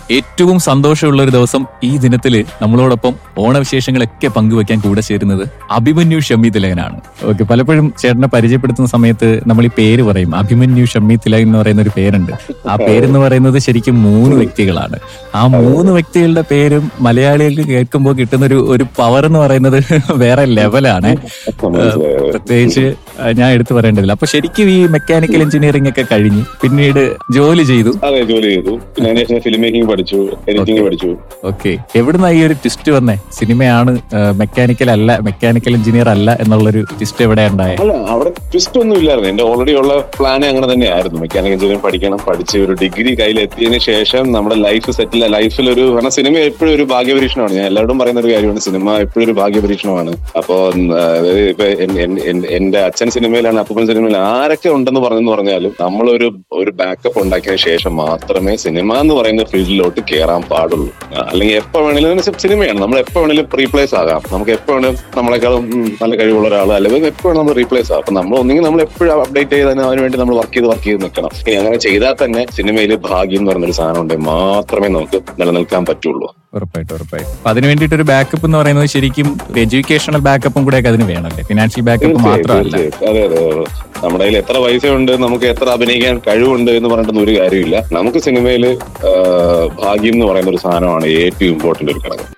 ഏറ്റവും സന്തോഷമുള്ള ഒരു ദിവസം ഈ ദിനത്തില് നമ്മളോടൊപ്പം ഓണവിശേഷങ്ങളൊക്കെ പങ്കുവെക്കാൻ കൂടെ ചേരുന്നത് അഭിമന്യു ഷമ്മി തിലകനാണ് ഓക്കെ പലപ്പോഴും ചേട്ടനെ പരിചയപ്പെടുത്തുന്ന സമയത്ത് നമ്മൾ ഈ പേര് പറയും അഭിമന്യു ഷമ്മി തിലകൻ എന്ന് പറയുന്ന ഒരു പേരുണ്ട് ആ പേരെന്ന് പറയുന്നത് ശരിക്കും മൂന്ന് വ്യക്തികളാണ് ആ മൂന്ന് വ്യക്തികളുടെ പേരും മലയാളികൾക്ക് കേൾക്കുമ്പോൾ കിട്ടുന്ന ഒരു ഒരു പവർ എന്ന് പറയുന്നത് വേറെ ലെവലാണ് മനസ്സിലായോ? പ്രത്യേകിച്ച് ആ, ഞാൻ എടുത്തു പറയേണ്ടതില്ല അപ്പൊ ശരിക്കും ഈ മെക്കാനിക്കൽ എഞ്ചിനീയറിംഗ് ഒക്കെ കഴിഞ്ഞ് പിന്നീട് ജോലി ചെയ്തു അതെ ജോലി ചെയ്തു പിന്നെ അതിനുശേഷം ഫിലിം മേക്കിംഗ് പഠിച്ചു എഡിറ്റിംഗ് പഠിച്ചു ഓക്കെ എവിടുന്ന ഈ ഒരു ട്വിസ്റ്റ് വന്നേ സിനിമയാണ് മെക്കാനിക്കൽ അല്ല മെക്കാനിക്കൽ എഞ്ചിനീയർ അല്ല എന്നുള്ളൊരു ട്വിസ്റ്റ് എവിടെ ഉണ്ടായേ അല്ല അവിടെ ട്വിസ്റ്റ് ഒന്നും ഇല്ലായിരുന്നു എന്റെ ഓൾറെഡി ഉള്ള പ്ലാൻ അങ്ങനെ തന്നെയായിരുന്നു മെക്കാനിക്കൽ എഞ്ചിനീയറിംഗ് പഠിക്കണം പഠിച്ച് ഒരു ഡിഗ്രി കയ്യിൽ എത്തിയതിനു ശേഷം നമ്മുടെ ലൈഫ് സെറ്റിൽ ലൈഫിൽ ഒരു കാരണം സിനിമ എപ്പോഴും ഒരു ഭാഗ്യപരീക്ഷണമാണ് ഞാൻ എല്ലാവരോടും പറയുന്ന ഒരു കാര്യമാണ് സിനിമ എപ്പോഴും ഒരു ഭാഗ്യപരീക്ഷണമാണ് അപ്പോ ഉം, അതായത് ഇപ്പൊ എൻ- എൻ- എൻ- എന്റെ അച്ഛൻ സിനിമയിലാണ് അപ്പൂപ്പൻ സിനിമയിൽ ആരൊക്കെ ഉണ്ടെന്ന് പറഞ്ഞെന്ന് പറഞ്ഞാലും നമ്മളൊരു ഒരു ബാക്കപ്പ് ഉണ്ടാക്കിയതിനു ശേഷം മാത്രമേ സിനിമ എന്ന് പറയുന്ന ഫീൽഡിലോട്ട് കയറാൻ പാടുള്ളൂ ആ, അല്ലെങ്കിൽ എപ്പോ വേണേലും എന്ന് വെച്ചാൽ സിനിമയാണ് നമ്മൾ എപ്പോ വേണേലും റീപ്ലേസ് ആകാം നമുക്ക് എപ്പോ വേണേലും നമ്മളെക്കാളും ഉം, നല്ല കഴിവുള്ള ഒരാൾ അല്ലെങ്കിൽ എപ്പോ വേണം നമ്മൾ റീപ്ലേസ് ആകാം അപ്പൊ നമ്മൾ ഒന്നെങ്കിൽ നമ്മൾ എപ്പോഴും അപ്ഡേറ്റ് ചെയ്ത് തന്നെ അതിന് വേണ്ടി നമ്മൾ വർക്ക് ചെയ്ത് വർക്ക് ചെയ്ത് നിൽക്കണം ഇനി അങ്ങനെ ചെയ്താൽ തന്നെ സിനിമയിൽ ഭാഗ്യം എന്ന് പറയുന്ന ഒരു സാധനം ഉണ്ടെങ്കിൽ മാത്രമേ നമുക്ക് നിലനിൽക്കാൻ പറ്റുള്ളൂ ഉറപ്പായിട്ടും ഉറപ്പായിട്ടും അപ്പൊ അതിന് വേണ്ടിയിട്ട് ഒരു ബാക്കപ്പ് എന്ന് പറയുന്നത് ശരിക്കും എഡ്യൂക്കേഷണൽ ബാക്കപ്പും കൂടെ ഒക്കെ അതിന് വേണമല്ലേ ഫിനാൻഷ്യൽ ബാക്കപ്പ് തീർച്ചയായും, മാത്രമല്ല തീർച്ചയായും. അതെ അതെ അതെ. നമ്മുടെ കയ്യിൽ എത്ര പൈസയുണ്ട് നമുക്ക് എത്ര അഭിനയിക്കാൻ കഴിവുണ്ട് എന്ന് പറഞ്ഞിട്ടൊന്നും ഒരു കാര്യമില്ല നമുക്ക് സിനിമയിൽ ഭാഗ്യം എന്ന് പറയുന്ന ഒരു സാധനമാണ് ഏറ്റവും ഇമ്പോർട്ടന്റ് ഒരു ഘടകം